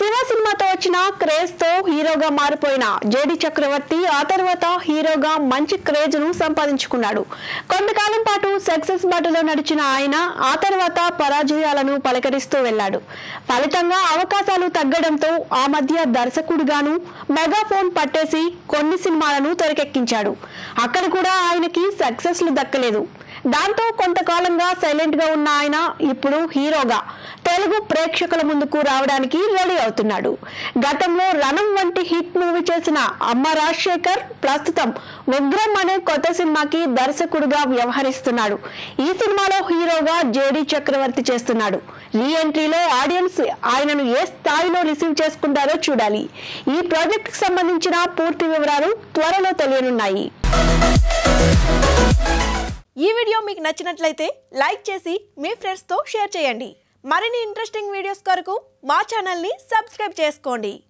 శివ సినిమాతో వచ్చిన క్రేజ్ తో హీరోగా మారిపోయిన జేడి చక్రవర్తి ఆ తర్వాత హీరోగా మంచి క్రేజ్ ను సంపాదించుకున్నాడు కొంతకాలం పాటు సక్సెస్ బాటలో నడిచిన ఆయన ఆ తర్వాత పరాజయాలను పలకరిస్తూ వెళ్ళాడు ఫలితంగా అవకాశాలు తగ్గడంతో ఆ మధ్య దర్శకుడిగాను మెగాఫోన్ పట్టేసి కొన్ని సినిమాలను తెరకెక్కించాడు అక్కడ కూడా ఆయనకి సక్సెస్లు దక్కలేదు దాంతో కొంతకాలంగా సైలెంట్ గా ఉన్న ఆయన ఇప్పుడు హీరోగా తెలుగు ప్రేక్షకుల ముందుకు రావడానికి రెడీ అవుతున్నాడు గతంలో రణం వంటి హిట్ మూవీ చేసిన అమ్మ రాజశేఖర్ ప్రస్తుతం ఉగ్రం అనే కొత్త సినిమాకి దర్శకుడుగా వ్యవహరిస్తున్నాడు ఈ సినిమాలో హీరోగా జేడి చక్రవర్తి చేస్తున్నాడు రీ ఎంట్రీలో ఆడియన్స్ ఆయనను ఏ స్థాయిలో రిసీవ్ చేసుకుంటారో చూడాలి ఈ ప్రాజెక్ట్ కి సంబంధించిన పూర్తి వివరాలు త్వరలో తెలియనున్నాయి ఈ వీడియో మీకు నచ్చినట్లయితే లైక్ చేసి మీ ఫ్రెండ్స్తో షేర్ చేయండి మరిన్ని ఇంట్రెస్టింగ్ వీడియోస్ కొరకు మా ఛానల్ని సబ్స్క్రైబ్ చేసుకోండి